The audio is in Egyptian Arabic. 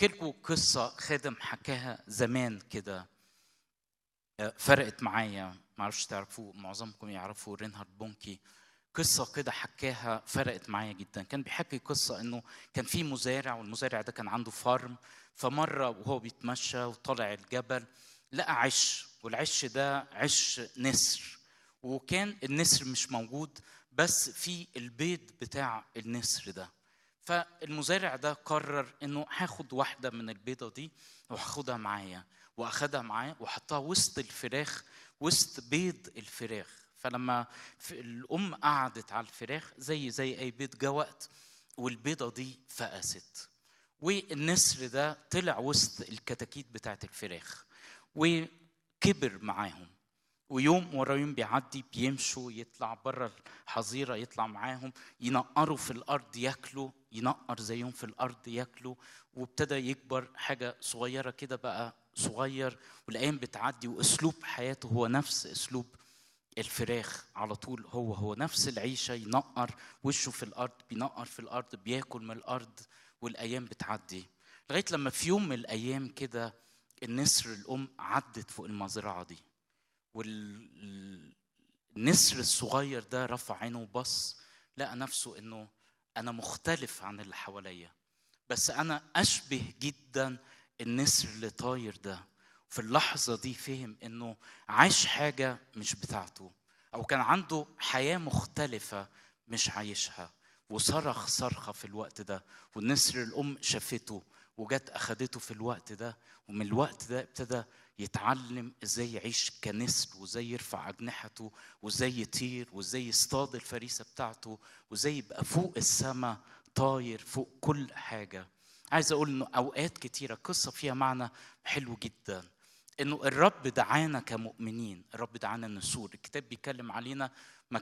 احكي لكم قصه خادم حكاها زمان كده آه، فرقت معايا ما اعرفش تعرفوه معظمكم يعرفوا رينهارد بونكي قصة كده حكاها فرقت معايا جدا كان بيحكي قصة انه كان في مزارع والمزارع ده كان عنده فارم فمرة وهو بيتمشى وطالع الجبل لقى عش والعش ده عش نسر وكان النسر مش موجود بس في البيض بتاع النسر ده فالمزارع ده قرر انه هاخد واحده من البيضه دي وهاخدها معايا واخدها معاه وحطها وسط الفراخ وسط بيض الفراخ فلما الام قعدت على الفراخ زي زي اي بيض جه وقت والبيضه دي فقست والنسر ده طلع وسط الكتاكيت بتاعت الفراخ وكبر معاهم ويوم ورا يوم بيعدي بيمشوا يطلع بره الحظيرة يطلع معاهم ينقروا في الأرض ياكلوا ينقر زيهم في الأرض ياكلوا وابتدى يكبر حاجة صغيرة كده بقى صغير والأيام بتعدي وأسلوب حياته هو نفس أسلوب الفراخ على طول هو هو نفس العيشة ينقر وشه في الأرض بينقر في الأرض بياكل من الأرض والأيام بتعدي لغاية لما في يوم من الأيام كده النسر الأم عدت فوق المزرعة دي والنسر الصغير ده رفع عينه وبص لقى نفسه انه انا مختلف عن اللي حواليا بس انا اشبه جدا النسر اللي طاير ده في اللحظة دي فهم انه عاش حاجة مش بتاعته او كان عنده حياة مختلفة مش عايشها وصرخ صرخة في الوقت ده والنسر الأم شافته وجت أخدته في الوقت ده ومن الوقت ده ابتدى يتعلم ازاي يعيش كنسر وازاي يرفع اجنحته وازاي يطير وازاي يصطاد الفريسه بتاعته وازاي يبقى فوق السماء طاير فوق كل حاجه عايز اقول انه اوقات كتيره قصه فيها معنى حلو جدا انه الرب دعانا كمؤمنين الرب دعانا نسور الكتاب بيتكلم علينا